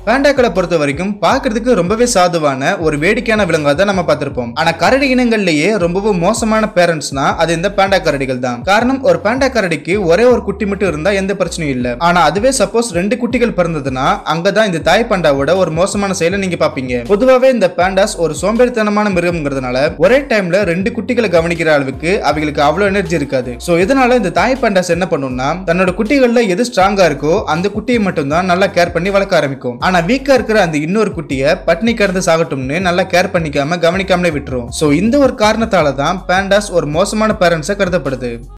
பேண்டாக்களை பொறுத்த வரைக்கும் பார்க்கிறதுக்கு ரொம்பவே சாதுவான ஒரு வேடிக்கையான விலங்கா தான் நம்ம பார்த்திருப்போம் ஆனா கரடி இனங்கள்லயே ரொம்பவும் மோசமான பேரண்ட்ஸ்னா அது இந்த பேண்டா கரடிகள் தான் காரணம் ஒரு பேண்டா கரடிக்கு ஒரே ஒரு குட்டி மட்டும் இருந்தா எந்த பிரச்சனையும் இல்ல ஆனா அதுவே சப்போஸ் ரெண்டு குட்டிகள் பிறந்ததுன்னா அங்கதான் இந்த தாய் பாண்டாவோட ஒரு மோசமான செயலை நீங்க பாப்பீங்க பொதுவாவே இந்த பேண்டாஸ் ஒரு சோம்பேறித்தனமான மிருகம்ங்கிறதுனால ஒரே டைம்ல ரெண்டு குட்டிகளை கவனிக்கிற அளவுக்கு அவைகளுக்கு அவ்வளவு எனர்ஜி இருக்காது சோ இதனால இந்த தாய் பாண்டாஸ் என்ன பண்ணும்னா தன்னோட குட்டிகள்ல எது ஸ்ட்ராங்கா இருக்கோ அந்த குட்டியை மட்டும் தான் நல்லா கேர் பண்ணி வளர்க்க ஆரம்பிக்கும் ஆனா வீக்கா இருக்கிற அந்த இன்னொரு குட்டியை பட்னி கிடந்து சாகட்டும்னு நல்லா கேர் பண்ணிக்காம கவனிக்காமலே விட்டுரும் சோ இந்த ஒரு காரணத்தால தான் பேண்டாஸ் ஒரு மோசமான பேரண்ட்ஸா கருதப்படுது